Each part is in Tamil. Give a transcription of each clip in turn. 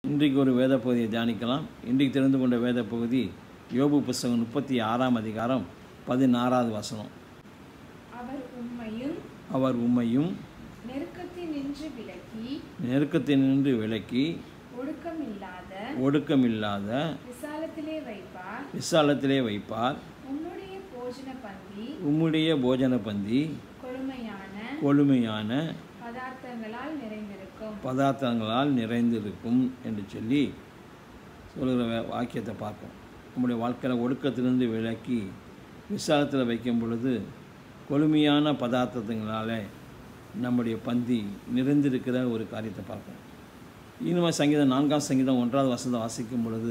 இன்றைக்கு ஒரு வேத பகுதியை தியானிக்கலாம் இன்றைக்கு தெரிந்து கொண்ட வேத பகுதி யோபு புஸ்தகம் முப்பத்தி ஆறாம் அதிகாரம் பதினாறாவது வசனம் அவர் உம்மையும் அவர் உம்மையும் நெருக்கத்தினின்று விலக்கி நெருக்கத்தினின்று விலக்கி ஒடுக்கமில்லாத ஒடுக்கமில்லாத விசாலத்திலே வைப்பார் விசாலத்திலே வைப்பார் உன்னுடைய போஜன பந்தி உம்முடைய போஜன பந்தி கொழுமையான கொழுமையான பதார்த்தங்களால் நிறைந்திருக்கும் பதார்த்தங்களால் நிறைந்திருக்கும் என்று சொல்லி சொல்கிற வே- வாக்கியத்தை பார்ப்போம் நம்முடைய வாழ்க்கையில் ஒடுக்கத்திலிருந்து விலக்கி விசாலத்தில் வைக்கும் பொழுது கொழுமையான பதார்த்தங்களால் நம்முடைய பந்தி நிறைந்திருக்கிற ஒரு காரியத்தை பார்ப்போம் இனிமே சங்கீதம் நான்காம் சங்கீதம் ஒன்றாவது வசனத்தை வாசிக்கும் பொழுது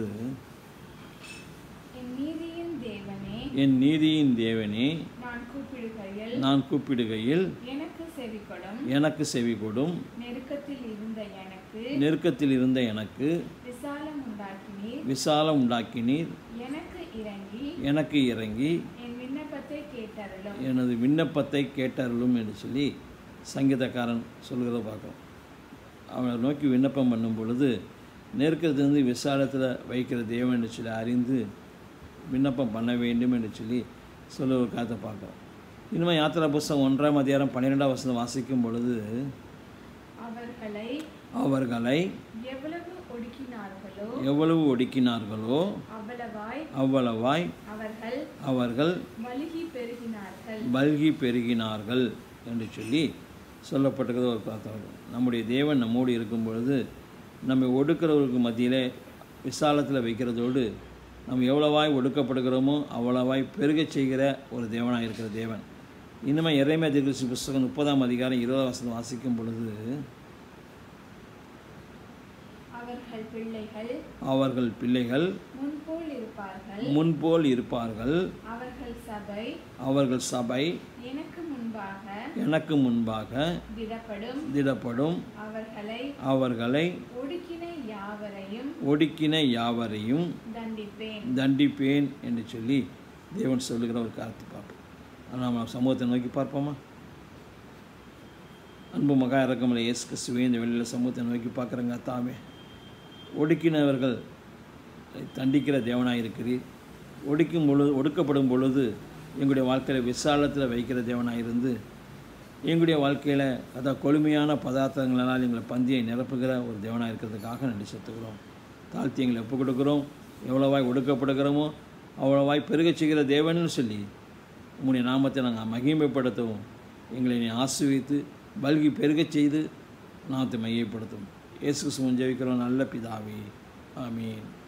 என் நீதியின் தேவனே என் நீதியின் தேவனே நான் கூப்பிடுகையில் நான் கூப்பிடுகையில் எனக்கு செவிகொடும் எனக்கு செவி கொடும் நெருக்கத்தில் இருந்த எனக்கு நெருக்கத்தில் இருந்த எனக்கு விசாலம் உண்டாக்கினீர் விசாலம் உண்டாக்கினீர் எனக்கு இறங்கி எனக்கு இறங்கி என் விண்ணப்பத்தை கேட்டருளும் எனது விண்ணப்பத்தை கேட்டருளும் என்று சொல்லி சங்கீதக்காரன் சொல்கிறத பார்க்குறோம் அவனை நோக்கி விண்ணப்பம் பண்ணும் பொழுது நெருக்கத்திலிருந்து விசாலத்தில் வைக்கிற தேவன் என்று சொல்லி அறிந்து விண்ணப்பம் பண்ண வேண்டும் என்று சொல்லி சொல்ல ஒரு காரியத்தை பார்க்குறோம் இனிமேல் யாத்திரா புஸ்தகம் ஒன்றாம் அதிகாரம் பன்னிரெண்டாம் வசனம் வாசிக்கும் பொழுது அவர்களை அவர்களை எவ்வளவு ஒடுக்கினார்களோ எவ்வளவு ஒடுக்கினார்களோ அவ்வளவாய் அவ்வளவாய் அவர்கள் அவர்கள் மலுகி பெருகினார்கள் பல்கி பெருகினார்கள் என்று சொல்லி சொல்லப்பட்டிருக்கிறது ஒரு பார்த்தோம் நம்முடைய தேவன் நம்மோடு இருக்கும் பொழுது நம்மை ஒடுக்கிறவருக்கு மத்தியிலே விசாலத்தில் வைக்கிறதோடு நம்ம எவ்வளவாய் ஒடுக்கப்படுகிறோமோ அவ்வளவாய் பெருகச் செய்கிற ஒரு தேவனாக இருக்கிற தேவன் இனிமே இறைமை தீர்க்கசி புஸ்தகம் முப்பதாம் அதிகாரம் இருபதாம் வசனம் வாசிக்கும் பொழுது அவர்கள் பிள்ளைகள் அவர்கள் பிள்ளைகள் முன்போல் இருப்பார்கள் முன்போல் இருப்பார்கள் அவர்கள் சபை அவர்கள் சபை எனக்கு முன்பாக எனக்கு முன்பாக விடப்படும் திடப்படும் அவர்களை அவர்களை ஒடுக்கின யாவரையும் ஒடுக்கின யாவரையும் தண்டிப்பேன் தண்டிப்பேன் என்று சொல்லி தேவன் சொல்லுகிற ஒரு காரியத்தை பார்ப்போம் ஆனால் நம்ம சமூகத்தை நோக்கி பார்ப்போமா அன்பு மகா இறக்கமில்லை இயேசு கிறிஸ்துவே இந்த வெளியில் சமூகத்தை நோக்கி பார்க்குறங்க தாமே ஒடுக்கினவர்கள் தண்டிக்கிற தேவனாக இருக்கிறீர் ஒடுக்கும் பொழுது ஒடுக்கப்படும் பொழுது எங்களுடைய வாழ்க்கையில் விசாலத்தில் வைக்கிற தேவனாக இருந்து எங்களுடைய வாழ்க்கையில் அதான் கொழுமையான பதார்த்தங்களால் எங்களை பந்தியை நிரப்புகிற ஒரு தேவனாக இருக்கிறதுக்காக நன்றி செலுத்துகிறோம் தாழ்த்தி எங்களை ஒப்புக் கொடுக்குறோம் எவ்வளவாய் ஒடுக்கப்படுகிறோமோ அவ்வளவாய் பெருகச் செய்கிற தேவன்னு சொல்லி உங்களுடைய நாமத்தை நாங்கள் மகிமைப்படுத்தவும் எங்களை நீ ஆசிர்வித்து பல்கி பெருகச் செய்து நாமத்தை மையப்படுத்தும் இயேசு கிறிஸ்துவின் ஜெபிக்கிறோம் நல்ல பிதாவே ஆமீன்